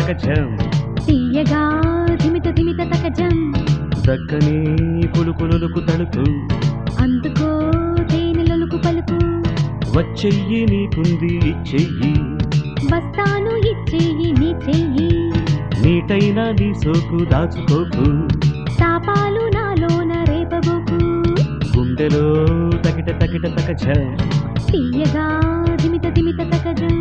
తకచం తీయగా ధిమిత ధిమిత తకజం దక్కని కులుకులుకు తడుకు అందుకో తేనెలొలుకు పలుకు వచ్చెయ్యి నీకుంది ఇచ్చెయ్యి వస్తాను ఇచ్చేయి నీ చెయ్యి నీటైనా నీ సోకు దాచుకోకు తాపాలు నాలోన రేపబోకు గుండెలో తకిట తకిట తకచం తీయగా ధిమిత ధిమిత తకజం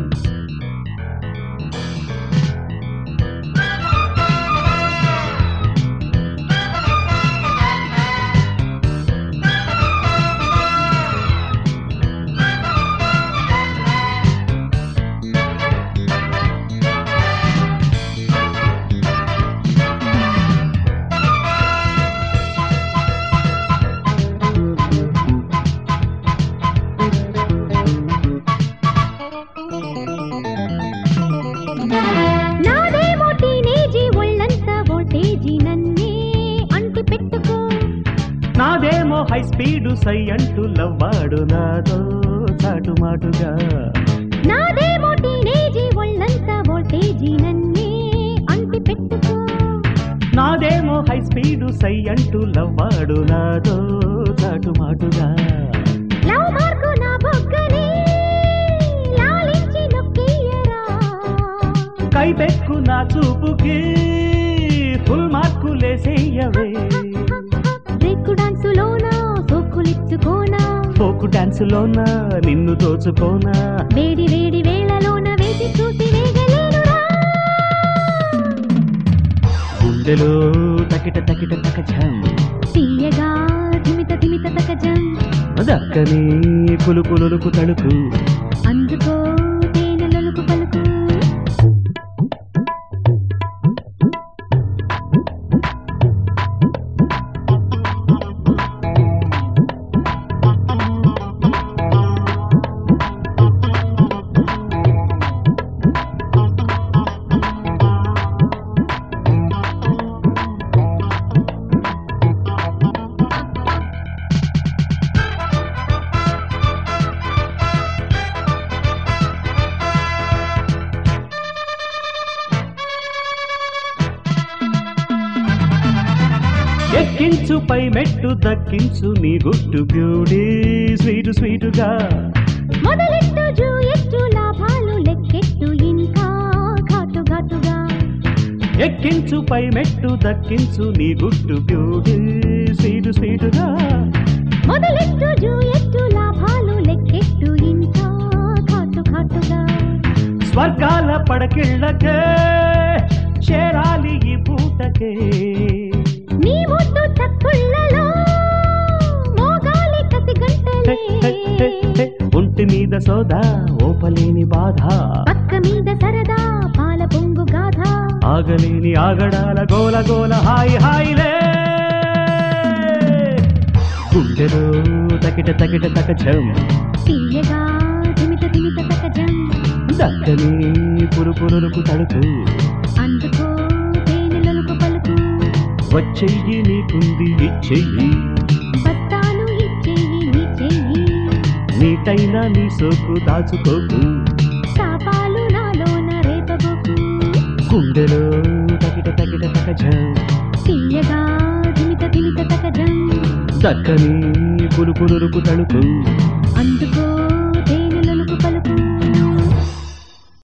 నాదేమో టీనేజీ ఒళ్ళంతా వోల్టేజీ నన్నే అంటి పెట్టుకో నాదేమో హై స్పీడు సై అంటూ లవ్వాడు నాతో చాటుమాటుగా నాదేమో టీనేజీ ఒళ్ళంతా వోల్టేజీ నన్నే అంటి పెట్టుకో నాదేమో హై స్పీడు సై అంటూ లవ్వాడు నాతో చాటుమాటుగా లవ్ మార్కు నా బొగ్గని లాలించి నొక్కియరా కైపెక్కు నా చూపుకి ఫుల్ మార్కులేసేయవే రెక్కు డాన్సులోనా సోకులిచ్చుకోనా ఫోకు డాన్సులోనా నిన్ను దోచుకోనా వేడి వేడి వేళలోన వేసి చూసి వేగలేనురా గుండెలో తకిట తకిట తకచం తీయగా ధిమిత ధిమిత తకజం దక్కని కులుకులుకు తడుకు అందుకో తేనెలొలుకు పలుకు ఎక్కించు పై మెట్టు దక్కించు నీ గుట్టు బ్యూటీ స్వీటు స్వీటుగా మొదలెట్టు జూయెట్టు లాభాలు లెక్కెట్టు ఇంకా ఘాటు ఘాటుగా ఎక్కించు పై మెట్టు దక్కించు నీ గుట్టు బ్యూటీ స్వీటు స్వీటుగా మొదలెట్టు జూయెట్టు లాభాలు లెక్కెట్టు ఇంకా ఘాటు ఘాటుగా స్వర్గాల పడకిళ్ళకే చేరాలి ఈ పూటకే నీ ముద్దు చక్కుళ్ళలో మోగాలి కసి హె, హె, హె, హె. గంటలే ఒంటి మీద సోదా ఓపలేని బాధ పక్క మీద సరదా పాల పొంగు గాథ ఆగలేని ఆగడాల గోల గోల హాయి హాయిలే గుండెలో తకిట తకిట తకచం తీయగా ధిమిత ధిమిత తకజం దక్కని పురుపురుకు తడుకు అందుకో తేనెలొలుకు పలుకు వచ్చెయ్యి నీకుంది ఇచ్చెయ్యి బస్తాను ఇచ్చేయి నీ చెయ్యి నీటైనా నీ సోకు దాచుకోకు శాపాలు నాలోన రేపబోకు గుండెలో తకిట తకిట తకచం తీయగా ధిమిత ధిమిత తకజం దక్కని పురుపురుకు తడుకు అందుకో